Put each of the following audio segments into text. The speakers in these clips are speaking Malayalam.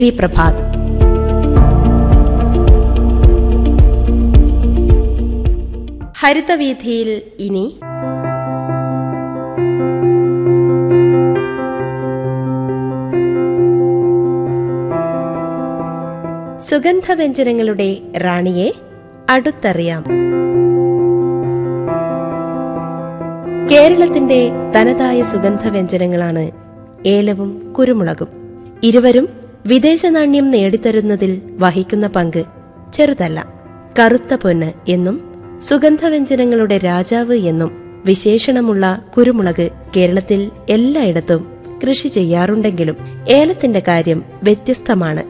ഈ പ്രഭാത് ഹരിതവീഥിയിൽ ഇനി സുഗന്ധവ്യഞ്ജനങ്ങളുടെ റാണിയെ അടുത്തറിയാം കേരളത്തിന്റെ തനതായ സുഗന്ധവ്യഞ്ജനങ്ങളാണ് ഏലവും കുരുമുളകും ഇരുവരും വിദേശ നാണ്യം നേടിത്തരുന്നതിൽ വഹിക്കുന്ന പങ്ക് ചെറുതല്ല കറുത്ത പൊന്ന് എന്നും സുഗന്ധവ്യഞ്ജനങ്ങളുടെ രാജാവ് എന്നും വിശേഷണമുള്ള കുരുമുളക് കേരളത്തിൽ എല്ലായിടത്തും കൃഷി ചെയ്യാറുണ്ടെങ്കിലും ഏലത്തിന്റെ കാര്യം വ്യത്യസ്തമാണ്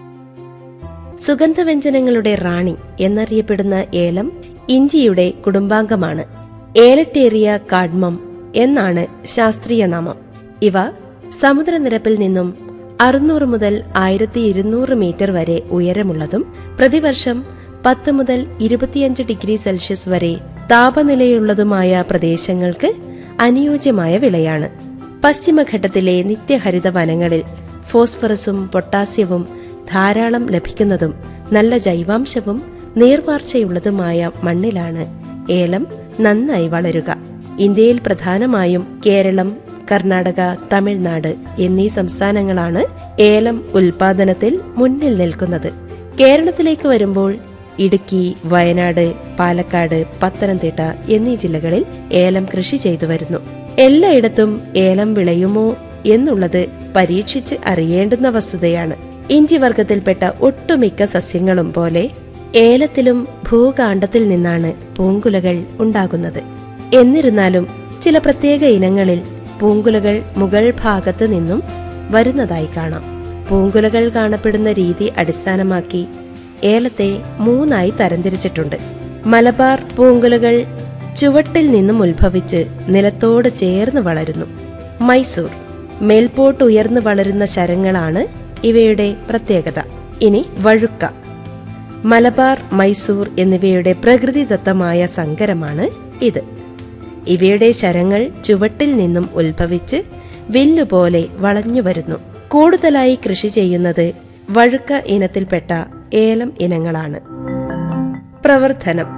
സുഗന്ധവ്യഞ്ജനങ്ങളുടെ റാണി എന്നറിയപ്പെടുന്ന ഏലം ഇഞ്ചിയുടെ കുടുംബാംഗമാണ് ഏലറ്റേറിയ കാഡ്മം എന്നാണ് ശാസ്ത്രീയ നാമം ഇവ സമുദ്രനിരപ്പിൽ നിന്നും അറുന്നൂറ് മുതൽ ആയിരത്തി ഇരുന്നൂറ് മീറ്റർ വരെ ഉയരമുള്ളതും പ്രതിവർഷം പത്ത് മുതൽ ഇരുപത്തിയഞ്ച് ഡിഗ്രി സെൽഷ്യസ് വരെ താപനിലയുള്ളതുമായ പ്രദേശങ്ങൾക്ക് അനുയോജ്യമായ വിളയാണ് പശ്ചിമഘട്ടത്തിലെ നിത്യഹരിത വനങ്ങളിൽ ഫോസ്ഫറസും പൊട്ടാസ്യവും ധാരാളം ലഭിക്കുന്നതും നല്ല ജൈവാംശവും നീർവാർച്ചയുള്ളതുമായ മണ്ണിലാണ് ഏലം നന്നായി വളരുക ഇന്ത്യയിൽ പ്രധാനമായും കേരളം കർണാടക തമിഴ്നാട് എന്നീ സംസ്ഥാനങ്ങളാണ് ഏലം ഉൽപാദനത്തിൽ മുന്നിൽ നിൽക്കുന്നത് കേരളത്തിലേക്ക് വരുമ്പോൾ ഇടുക്കി വയനാട് പാലക്കാട് പത്തനംതിട്ട എന്നീ ജില്ലകളിൽ ഏലം കൃഷി ചെയ്തു വരുന്നു എല്ലായിടത്തും ഏലം വിളയുമോ എന്നുള്ളത് പരീക്ഷിച്ച് അറിയേണ്ടുന്ന വസ്തുതയാണ് ഇഞ്ചി വർഗത്തിൽപ്പെട്ട ഒട്ടുമിക്ക സസ്യങ്ങളും പോലെ ഏലത്തിലും ഭൂകാണ്ഡത്തിൽ നിന്നാണ് പൂങ്കുലകൾ ഉണ്ടാകുന്നത് എന്നിരുന്നാലും ചില പ്രത്യേക ഇനങ്ങളിൽ പൂങ്കുലകൾ മുകൾ ഭാഗത്ത് നിന്നും വരുന്നതായി കാണാം പൂങ്കുലകൾ കാണപ്പെടുന്ന രീതി അടിസ്ഥാനമാക്കി ഏലത്തെ മൂന്നായി തരംതിരിച്ചിട്ടുണ്ട് മലബാർ പൂങ്കുലകൾ ചുവട്ടിൽ നിന്നും ഉത്ഭവിച്ച് നിലത്തോട് ചേർന്ന് വളരുന്നു മൈസൂർ മേൽപോട്ട് ഉയർന്നു വളരുന്ന ശരങ്ങളാണ് ഇവയുടെ പ്രത്യേകത ഇനി വഴുക്ക മലബാർ മൈസൂർ എന്നിവയുടെ പ്രകൃതിദത്തമായ സങ്കരമാണ് ഇത് ഇവയുടെ ശരങ്ങൾ ചുവട്ടിൽ നിന്നും ഉത്ഭവിച്ച് വില്ലുപോലെ വളഞ്ഞു വരുന്നു കൂടുതലായി കൃഷി ചെയ്യുന്നത് വഴുക്ക ഇനത്തിൽപ്പെട്ട ഏലം ഇനങ്ങളാണ് പ്രവർത്തനം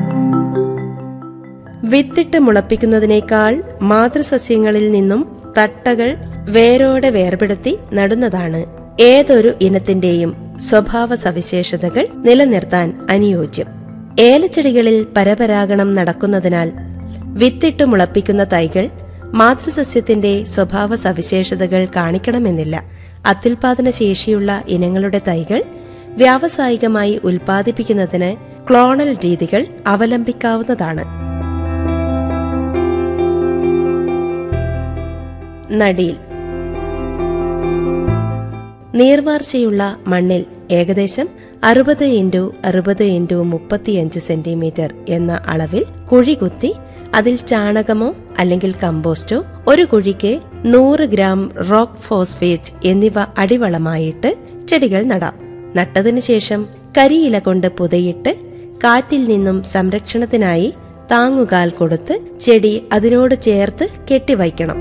വിത്തിട്ട് മുളപ്പിക്കുന്നതിനേക്കാൾ മാതൃസസ്യങ്ങളിൽ നിന്നും തട്ടകൾ വേരോടെ വേർപെടുത്തി നടുന്നതാണ് ഏതൊരു ഇനത്തിന്റെയും സ്വഭാവ സവിശേഷതകൾ നിലനിർത്താൻ അനുയോജ്യം ഏലച്ചെടികളിൽ പരപരാഗണം നടക്കുന്നതിനാൽ വിത്തിട്ട് മുളപ്പിക്കുന്ന തൈകൾ മാതൃസസ്യത്തിന്റെ സ്വഭാവ സവിശേഷതകൾ കാണിക്കണമെന്നില്ല അത്യുൽപാദന ശേഷിയുള്ള ഇനങ്ങളുടെ തൈകൾ വ്യാവസായികമായി ഉൽപ്പാദിപ്പിക്കുന്നതിന് ക്ലോണൽ രീതികൾ അവലംബിക്കാവുന്നതാണ് നടീൽ നീർവാർച്ചയുള്ള മണ്ണിൽ ഏകദേശം അറുപത് ഇൻറ്റു അറുപത് ഇൻറ്റു മുപ്പത്തിയഞ്ച് സെന്റിമീറ്റർ എന്ന അളവിൽ കുഴി കുത്തി അതിൽ ചാണകമോ അല്ലെങ്കിൽ കമ്പോസ്റ്റോ ഒരു കുഴിക്ക് നൂറ് ഗ്രാം റോക്ക് ഫോസ്ഫേറ്റ് എന്നിവ അടിവളമായിട്ട് ചെടികൾ നടാം നട്ടതിനു ശേഷം കരിയില കൊണ്ട് പുതയിട്ട് കാറ്റിൽ നിന്നും സംരക്ഷണത്തിനായി താങ്ങുകാൽ കൊടുത്ത് ചെടി അതിനോട് ചേർത്ത് കെട്ടിവയ്ക്കണം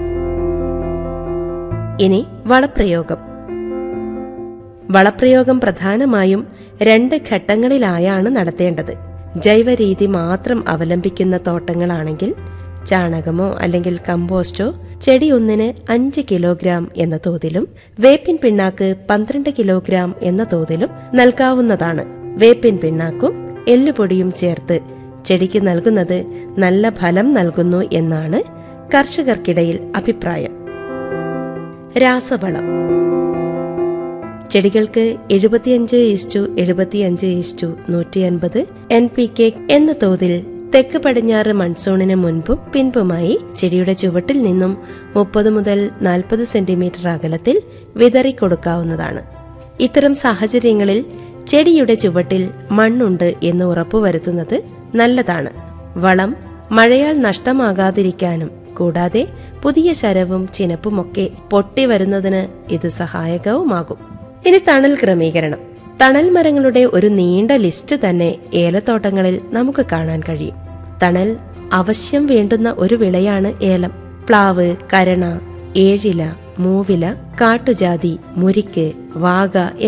ഇനി വളപ്രയോഗം വളപ്രയോഗം പ്രധാനമായും രണ്ട് ഘട്ടങ്ങളിലായാണ് നടത്തേണ്ടത് ജൈവരീതി മാത്രം അവലംബിക്കുന്ന തോട്ടങ്ങളാണെങ്കിൽ ചാണകമോ അല്ലെങ്കിൽ കമ്പോസ്റ്റോ ചെടി ഒന്നിന് അഞ്ച് കിലോഗ്രാം എന്ന തോതിലും വേപ്പിൻ പിണ്ണാക്ക് പന്ത്രണ്ട് കിലോഗ്രാം എന്ന തോതിലും നൽകാവുന്നതാണ് വേപ്പിൻ പിണ്ണാക്കും എല്ലുപൊടിയും ചേർത്ത് ചെടിക്ക് നൽകുന്നത് നല്ല ഫലം നൽകുന്നു എന്നാണ് കർഷകർക്കിടയിൽ അഭിപ്രായം രാസവളം ചെടികൾക്ക് എഴുപത്തിയഞ്ച് ഇസ്റ്റു എഴുപത്തിയഞ്ച് ഇസ്റ്റു നൂറ്റി അൻപത് എൻ പി കെ എന്ന തോതിൽ തെക്ക് പടിഞ്ഞാറ് മൺസൂണിന് മുൻപും പിൻപുമായി ചെടിയുടെ ചുവട്ടിൽ നിന്നും മുപ്പത് മുതൽ നാൽപ്പത് സെന്റിമീറ്റർ അകലത്തിൽ വിതറിക്കൊടുക്കാവുന്നതാണ് ഇത്തരം സാഹചര്യങ്ങളിൽ ചെടിയുടെ ചുവട്ടിൽ മണ്ണുണ്ട് എന്ന് ഉറപ്പുവരുത്തുന്നത് നല്ലതാണ് വളം മഴയാൽ നഷ്ടമാകാതിരിക്കാനും കൂടാതെ പുതിയ ശരവും ചിനപ്പുമൊക്കെ പൊട്ടി വരുന്നതിന് ഇത് സഹായകവുമാകും ഇനി തണൽ ക്രമീകരണം തണൽ മരങ്ങളുടെ ഒരു നീണ്ട ലിസ്റ്റ് തന്നെ ഏലത്തോട്ടങ്ങളിൽ നമുക്ക് കാണാൻ കഴിയും തണൽ അവശ്യം വേണ്ടുന്ന ഒരു വിളയാണ് ഏലം പ്ലാവ് കരണ ഏഴില മൂവില കാട്ടുജാതി മുരിക്ക് വാഗ